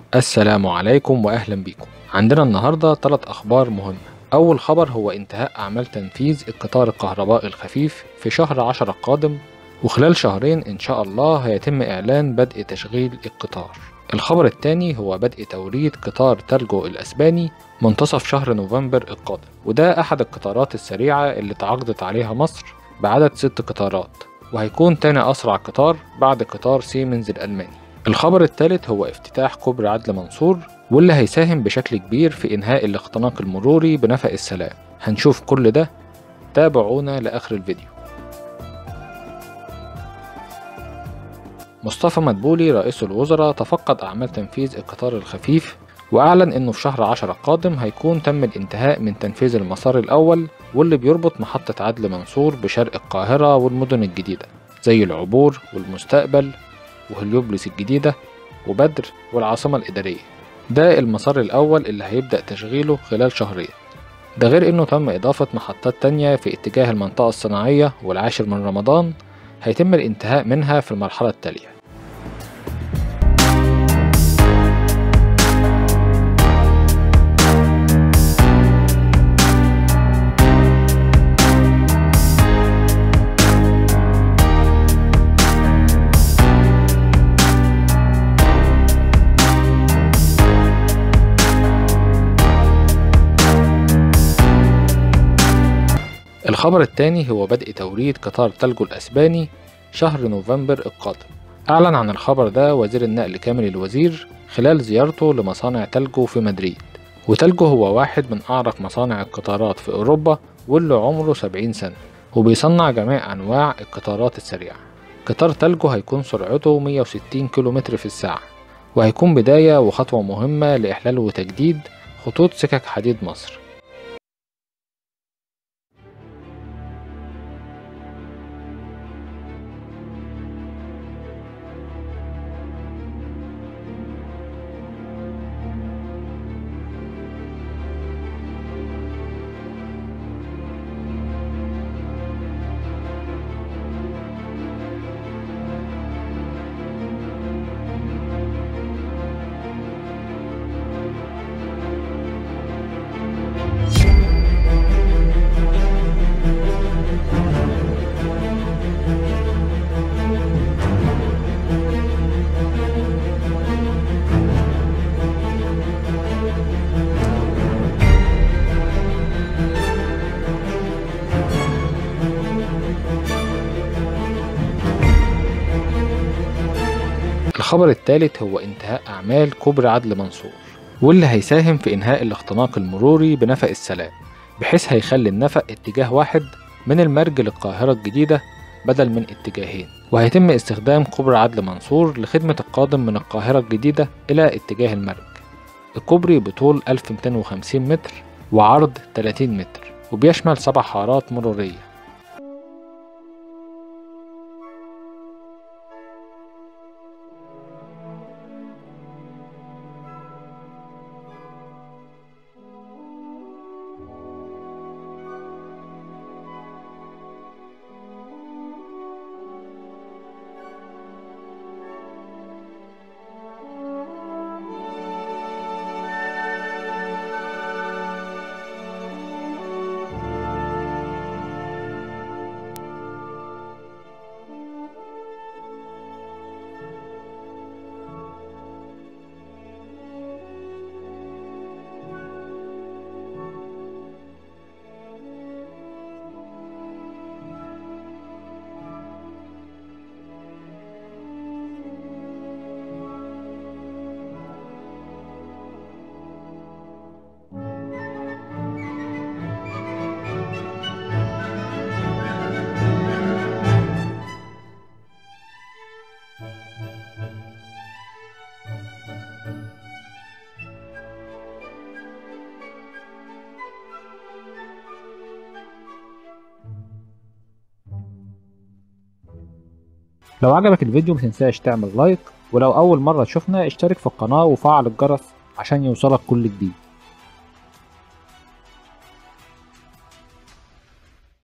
السلام عليكم وأهلا بكم عندنا النهاردة ثلاث أخبار مهمة أول خبر هو انتهاء أعمال تنفيذ القطار الكهربائي الخفيف في شهر عشرة القادم وخلال شهرين إن شاء الله هيتم إعلان بدء تشغيل القطار الخبر الثاني هو بدء توريد قطار تالجو الأسباني منتصف شهر نوفمبر القادم وده أحد القطارات السريعة اللي تعاقدت عليها مصر بعدد ست قطارات وهيكون تاني أسرع قطار بعد قطار سيمنز الألماني الخبر الثالث هو افتتاح كوبري عدل منصور واللي هيساهم بشكل كبير في إنهاء الاختناق المروري بنفق السلام هنشوف كل ده تابعونا لآخر الفيديو مصطفى مدبولي رئيس الوزراء تفقد أعمال تنفيذ القطار الخفيف وأعلن إنه في شهر عشرة القادم هيكون تم الانتهاء من تنفيذ المسار الأول واللي بيربط محطة عدل منصور بشرق القاهرة والمدن الجديدة زي العبور والمستقبل وهليوبلس الجديدة وبدر والعاصمة الإدارية ده المسار الأول اللي هيبدأ تشغيله خلال شهرين ده غير إنه تم إضافة محطات تانية في اتجاه المنطقة الصناعية والعاشر من رمضان هيتم الانتهاء منها في المرحلة التالية الخبر الثاني هو بدء توريد قطار تلجو الأسباني شهر نوفمبر القادم أعلن عن الخبر ده وزير النقل كامل الوزير خلال زيارته لمصانع تلجو في مدريد وتلجو هو واحد من أعرق مصانع القطارات في أوروبا واللي عمره 70 سنة وبيصنع جميع أنواع القطارات السريعة قطار تلجو هيكون سرعته 160 كم في الساعة وهيكون بداية وخطوة مهمة لإحلال وتجديد خطوط سكك حديد مصر الخبر الثالث هو انتهاء أعمال كوبري عدل منصور واللي هيساهم في إنهاء الاختناق المروري بنفق السلام بحيث هيخلي النفق اتجاه واحد من المرج للقاهرة الجديدة بدل من اتجاهين وهيتم استخدام كوبري عدل منصور لخدمة القادم من القاهرة الجديدة إلى اتجاه المرج الكوبري بطول 1250 متر وعرض 30 متر وبيشمل سبع حارات مرورية لو عجبك الفيديو متنساش تعمل لايك ولو أول مرة تشوفنا اشترك في القناة وفعل الجرس عشان يوصلك كل جديد